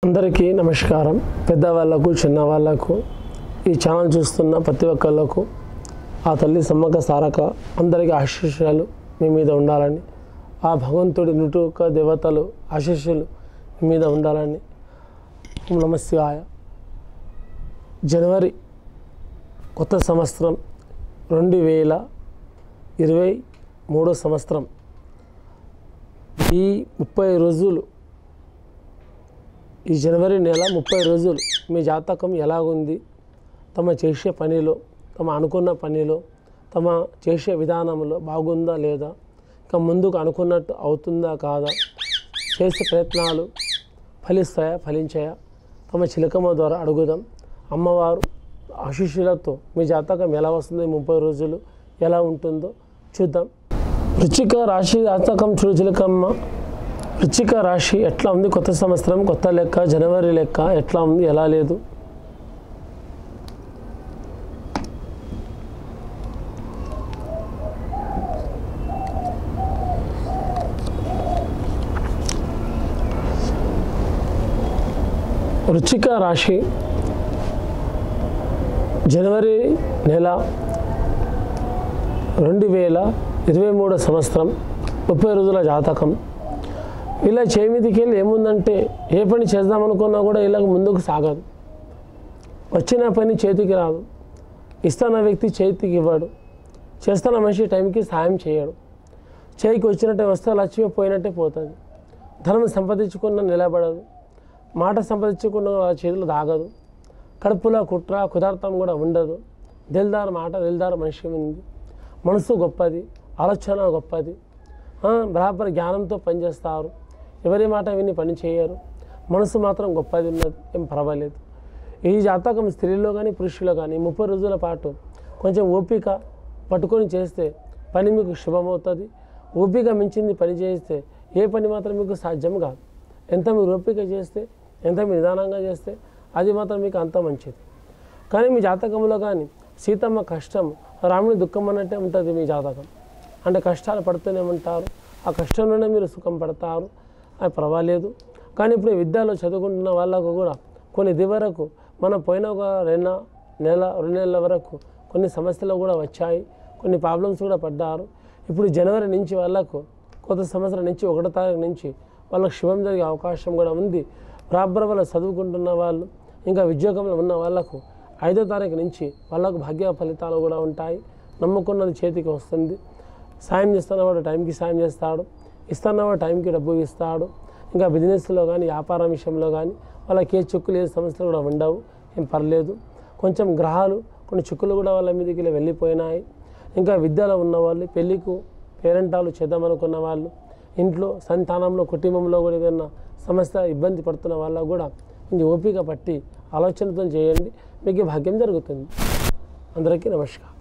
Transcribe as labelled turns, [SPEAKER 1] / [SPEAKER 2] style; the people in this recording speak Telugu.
[SPEAKER 1] అందరికీ నమస్కారం పెద్దవాళ్ళకు చిన్నవాళ్ళకు ఈ ఛానల్ చూస్తున్న ప్రతి ఒక్కళ్ళకు ఆ తల్లి సమ్మక్క సారక అందరికీ ఆశీస్సులు మీ మీద ఉండాలని ఆ భగవంతుడి నుటుక దేవతలు ఆశీస్సులు మీ మీద ఉండాలని ఓం నమ శివాయ జనవరి కొత్త సంవత్సరం రెండు వేల ఇరవై మూడో సంవత్సరం ఈ ముప్పై రోజులు ఈ జనవరి నెల ముప్పై రోజులు మీ జాతకం ఎలాగుంది తమ చేసే పనిలో తమ అనుకున్న పనిలో తమ చేసే విధానంలో బాగుందా లేదా ఇంకా ముందుకు అనుకున్నట్టు అవుతుందా కాదా చేసే ప్రయత్నాలు ఫలిస్తాయా ఫలించాయా తమ చిలకమ్మ ద్వారా అడుగుదాం అమ్మవారు ఆశీస్సులతో మీ జాతకం ఎలా వస్తుంది ముప్పై రోజులు ఎలా ఉంటుందో చూద్దాం వృచ్చిక రాశి జాతకం చూడు చిలకమ్మ వృచ్చిక రాశి ఎట్లా ఉంది కొత్త సంవత్సరం కొత్త లెక్క జనవరి లెక్క ఎట్లా ఉంది ఎలా లేదు వృచ్చిక రాశి జనవరి నెల రెండు వేల ఇరవై మూడో సంవత్సరం ముప్పై రోజుల జాతకం ఇలా చేమిదికి వెళ్ళి ఏముందంటే ఏ పని చేద్దామనుకున్నా కూడా ఇలాగ ముందుకు సాగదు వచ్చిన పని చేతికి రాదు ఇస్తున్న వ్యక్తి చేతికి ఇవ్వడు చేస్తున్న మనిషి టైంకి సాయం చేయడు చేయికి వచ్చినట్టే వస్తే లక్ష్మి పోయినట్టే పోతుంది ధనం సంపాదించుకున్న నిలబడదు మాట సంపాదించుకున్న వాళ్ళ చేతిలో దాగదు కడుపులో కుట్ర కుదార్థం కూడా ఉండదు దిల్దార్ మాట దిల్దార్ మనిషి ఉంది మనసు గొప్పది ఆలోచన గొప్పది ఆ, బరాబర్ జ్ఞానంతో పనిచేస్తారు ఎవరి మాట విని పని చేయరు మనసు మాత్రం గొప్పది ఉన్నది ఏం పర్వాలేదు ఈ జాతకం స్త్రీలో కానీ పురుషులో కానీ ముప్పై రోజుల పాటు కొంచెం ఓపిక పట్టుకొని చేస్తే పని మీకు శుభమవుతుంది ఓపిక మించింది పని చేస్తే ఏ పని మాత్రం మీకు సాధ్యం కాదు ఎంత మీరు ఓపిక చేస్తే ఎంత మీరు నిదానంగా చేస్తే అది మాత్రం మీకు అంత మంచిది కానీ మీ జాతకంలో కానీ సీతమ్మ కష్టం రాముని దుఃఖం అన్నట్టే ఉంటుంది మీ జాతకం అంటే కష్టాలు పడుతూనే ఉంటారు ఆ కష్టంలోనే మీరు సుఖం పడతారు అది పర్వాలేదు కానీ ఇప్పుడు విద్యలో చదువుకుంటున్న వాళ్ళకు కూడా కొన్ని ఇది వరకు మనం పోయిన ఒక రెండు నెల రెండు నెలల వరకు కొన్ని సమస్యలు కూడా వచ్చాయి కొన్ని ప్రాబ్లమ్స్ కూడా పడ్డారు ఇప్పుడు జనవరి నుంచి వాళ్ళకు కొత్త సంవత్సరం నుంచి ఒకటో తారీఖు నుంచి వాళ్ళకి శుభం జరిగే అవకాశం కూడా ఉంది బరాబర్ వాళ్ళు చదువుకుంటున్న వాళ్ళు ఇంకా ఉద్యోగంలో ఉన్న వాళ్ళకు ఐదో తారీఖు నుంచి వాళ్ళకు భాగ్య ఫలితాలు కూడా ఉంటాయి నమ్ముకున్నది చేతికి వస్తుంది సాయం చేస్తున్నవాడు టైంకి సాయం చేస్తాడు ఇస్తున్నవాడు టైంకి డబ్బు ఇస్తాడు ఇంకా బిజినెస్లో కానీ వ్యాపారం విషయంలో కానీ వాళ్ళకి ఏ చిక్కులు ఏ సమస్యలు కూడా ఉండవు ఏం పర్లేదు కొంచెం గ్రహాలు కొన్ని చిక్కులు కూడా వాళ్ళ మీదకి ఇలా వెళ్ళిపోయినాయి ఇంకా విద్యలో ఉన్నవాళ్ళు పెళ్ళికు పేరెంటాలు చేద్దామనుకున్న వాళ్ళు ఇంట్లో సంతానంలో కుటుంబంలో కూడా ఏదైనా సమస్య ఇబ్బంది పడుతున్న వాళ్ళకు కూడా కొంచెం ఓపిక పట్టి ఆలోచనతో చేయండి మీకు ఈ భాగ్యం జరుగుతుంది అందరికీ నమస్కారం